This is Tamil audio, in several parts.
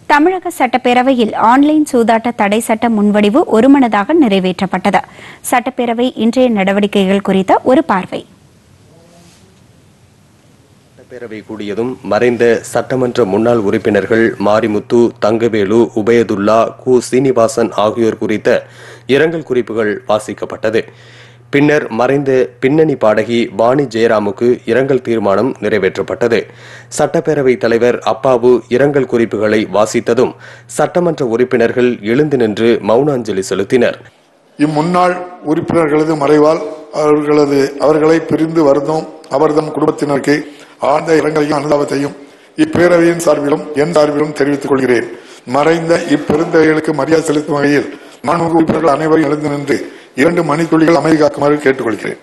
தமிழக சட்டப்பேரவையில் ஆன்லைன் சூதாட்ட தடை சட்ட முன்வடிவு ஒருமனதாக நிறைவேற்றப்பட்டது சட்டப்பேரவை இன்றைய நடவடிக்கைகள் குறித்த ஒரு பார்வை சட்டப்பேரவை கூடியதும் மறைந்த சட்டமன்ற முன்னாள் உறுப்பினர்கள் மாரிமுத்து தங்கவேலு உபயதுல்லா கு சீனிவாசன் ஆகியோர் குறித்த இரங்கல் குறிப்புகள் வாசிக்கப்பட்டது பின்னர் மறைந்த பின்னணி பாடகி வாணி ஜெயராமுக்கு இரங்கல் தீர்மானம் நிறைவேற்றப்பட்டது சட்டப்பேரவைத் தலைவர் அப்பாவு இரங்கல் குறிப்புகளை வாசித்ததும் சட்டமன்ற உறுப்பினர்கள் எழுந்து நின்று மௌன அஞ்சலி செலுத்தினர் இம்முன்னாள் உறுப்பினர்களது மறைவால் அவர்களது அவர்களை பிரிந்து வருந்தும் அவர்தம் குடும்பத்தினருக்கு ஆழ்ந்த இரங்கலையும் அனுதாபத்தையும் இப்பேரவையின் சார்பிலும் என் சார்பிலும் தெரிவித்துக் கொள்கிறேன் மறைந்த இப்பெருந்தகைகளுக்கு மரியாதை செலுத்தும் வகையில் நான்கு உறுப்பினர்கள் அனைவரும் எழுந்து நின்று இரண்டு மணித்துளிகள் அமைதி காக்குமாறு கேட்டுக்கொள்கிறேன்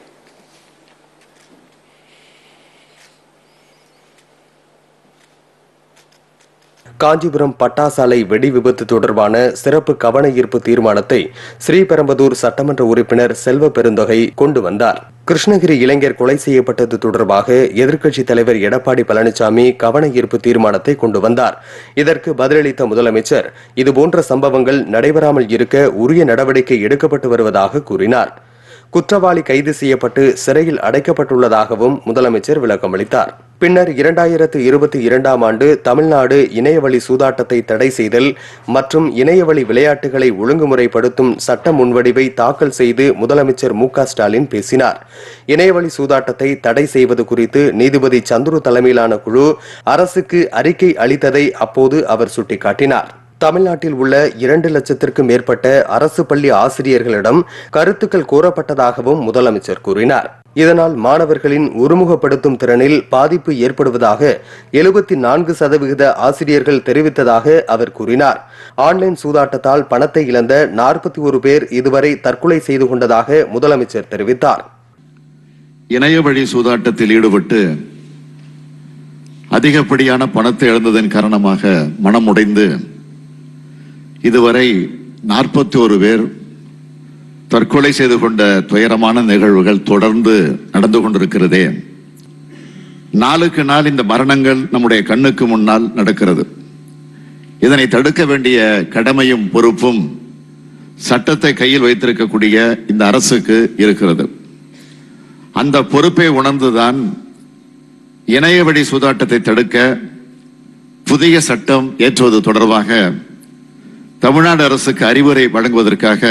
காஞ்சிபுரம் பட்டாசாலை வெடி விபத்து தொடர்பான சிறப்பு கவன ஈர்ப்பு தீர்மானத்தை ஸ்ரீபெரும்புதூர் சட்டமன்ற உறுப்பினர் செல்வ பெருந்தொகை கொண்டு வந்தார் கிருஷ்ணகிரி இளைஞர் கொலை செய்யப்பட்டது தொடர்பாக எதிர்க்கட்சித் தலைவர் எடப்பாடி பழனிசாமி கவன ஈர்ப்பு தீர்மானத்தை கொண்டு வந்தார் இதற்கு பதிலளித்த முதலமைச்சர் இதுபோன்ற சம்பவங்கள் நடைபெறாமல் இருக்க உரிய நடவடிக்கை எடுக்கப்பட்டு வருவதாக கூறினார் குற்றவாளி கைது செய்யப்பட்டு சிறையில் அடைக்கப்பட்டுள்ளதாகவும் முதலமைச்சர் விளக்கமளித்தார் பின்னர் இரண்டாயிரத்து இருபத்தி இரண்டாம் ஆண்டு தமிழ்நாடு இணையவழி சூதாட்டத்தை தடை செய்தல் மற்றும் இணையவழி விளையாட்டுகளை ஒழுங்குமுறைப்படுத்தும் சட்ட முன்வடிவை தாக்கல் செய்து முதலமைச்சர் மு க ஸ்டாலின் பேசினார் இணையவழி சூதாட்டத்தை தடை செய்வது குறித்து நீதிபதி சந்துரு தலைமையிலான குழு அரசுக்கு அறிக்கை அளித்ததை அப்போது அவர் சுட்டிக்காட்டினார் தமிழ்நாட்டில் உள்ள இரண்டு லட்சத்திற்கும் மேற்பட்ட அரசு பள்ளி ஆசிரியர்களிடம் கருத்துக்கள் கோரப்பட்டதாகவும் முதலமைச்சர் கூறினார் இதனால் மாணவர்களின் ஒருமுகப்படுத்தும் திறனில் பாதிப்பு ஏற்படுவதாக எழுபத்தி நான்கு சதவிகித ஆசிரியர்கள் தெரிவித்ததாக அவர் கூறினார் ஆன்லைன் சூதாட்டத்தால் பணத்தை இழந்த நாற்பத்தி ஒரு பேர் இதுவரை தற்கொலை செய்து கொண்டதாக முதலமைச்சர் தெரிவித்தார் இணைய வழி சூதாட்டத்தில் ஈடுபட்டு அதிகப்படியான பணத்தை இழந்ததன் காரணமாக மனமுடைந்து இதுவரை நாற்பத்தி ஒரு பேர் தற்கொலை செய்து கொண்ட துயரமான நிகழ்வுகள் தொடர்ந்து நடந்து கொண்டிருக்கிறதே நாளுக்கு நாள் இந்த மரணங்கள் நம்முடைய கண்ணுக்கு முன்னால் நடக்கிறது இதனை தடுக்க வேண்டிய கடமையும் பொறுப்பும் சட்டத்தை கையில் வைத்திருக்கக்கூடிய இந்த அரசுக்கு இருக்கிறது அந்த பொறுப்பை உணர்ந்துதான் இணைய வழி சூதாட்டத்தை தடுக்க புதிய சட்டம் ஏற்றுவது தொடர்பாக தமிழ்நாடு அரசுக்கு அறிவுரை வழங்குவதற்காக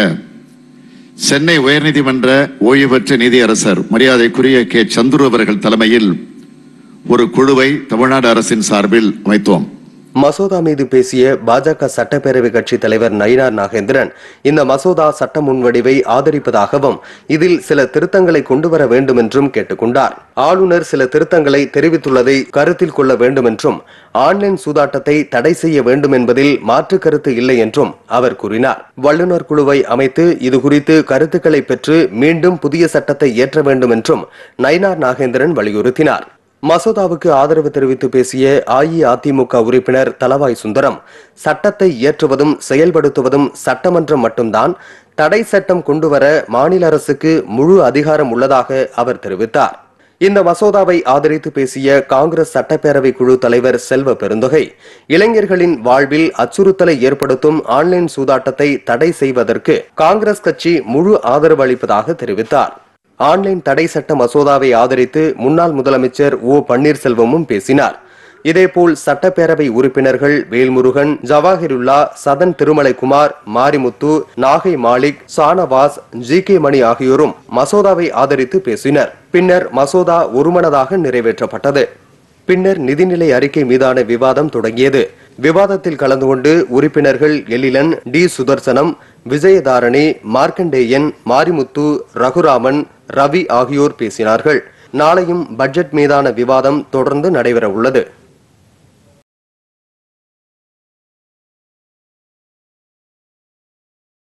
சென்னை உயர்நீதிமன்ற ஓய்வு பெற்ற நீதியரசர் மரியாதைக்குரிய கே சந்துரு அவர்கள் தலைமையில் ஒரு குழுவை தமிழ்நாடு அரசின் சார்பில் அமைத்தோம் மசோதா மீது பேசிய பாஜக சட்டப்பேரவை கட்சி தலைவர் நயினார் நாகேந்திரன் இந்த மசோதா சட்ட முன்வடிவை ஆதரிப்பதாகவும் இதில் சில திருத்தங்களை கொண்டு வர வேண்டும் என்றும் கேட்டுக்கொண்டார் ஆளுநர் சில திருத்தங்களை தெரிவித்துள்ளதை கருத்தில் கொள்ள வேண்டும் என்றும் ஆன்லைன் சூதாட்டத்தை தடை செய்ய வேண்டும் என்பதில் மாற்று கருத்து இல்லை என்றும் அவர் கூறினார் வல்லுநர் குழுவை அமைத்து இதுகுறித்து கருத்துக்களை பெற்று மீண்டும் புதிய சட்டத்தை இயற்ற வேண்டும் என்றும் நயினார் நாகேந்திரன் வலியுறுத்தினார் மசோதாவுக்கு ஆதரவு தெரிவித்து பேசிய அஇஅதிமுக உறுப்பினர் தலவாய் சுந்தரம் சட்டத்தை இயற்றுவதும் செயல்படுத்துவதும் சட்டமன்றம் மட்டும்தான் தடை சட்டம் கொண்டுவர மாநில அரசுக்கு முழு அதிகாரம் உள்ளதாக அவர் தெரிவித்தார் இந்த மசோதாவை ஆதரித்து பேசிய காங்கிரஸ் சட்டப்பேரவை குழு தலைவர் செல்வ பெருந்தொகை இளைஞர்களின் வாழ்வில் அச்சுறுத்தலை ஏற்படுத்தும் ஆன்லைன் சூதாட்டத்தை தடை செய்வதற்கு காங்கிரஸ் கட்சி முழு ஆதரவு அளிப்பதாக தெரிவித்தார் ஆன்லைன் தடை சட்ட மசோதாவை ஆதரித்து முன்னாள் முதலமைச்சர் ஓ பன்னீர்செல்வமும் பேசினார் இதேபோல் சட்டப்பேரவை உறுப்பினர்கள் வேல்முருகன் ஜவாஹிருல்லா சதன் திருமலைக்குமார் மாரிமுத்து நாகை மாலிக் சானவாஸ் ஜி கே மணி ஆகியோரும் மசோதாவை ஆதரித்து பேசினர் பின்னர் மசோதா ஒருமனதாக நிறைவேற்றப்பட்டது பின்னர் நிதிநிலை அறிக்கை மீதான விவாதம் தொடங்கியது விவாதத்தில் கலந்து கொண்டு உறுப்பினர்கள் எழிலன் டி சுதர்சனம் விஜயதாரணி மார்க்கண்டேயன் மாரிமுத்து ரகுராமன் ரவி ஆகியோர் பேசினார்கள் நாளையும் பட்ஜெட் மீதான விவாதம் தொடர்ந்து நடைபெற உள்ளது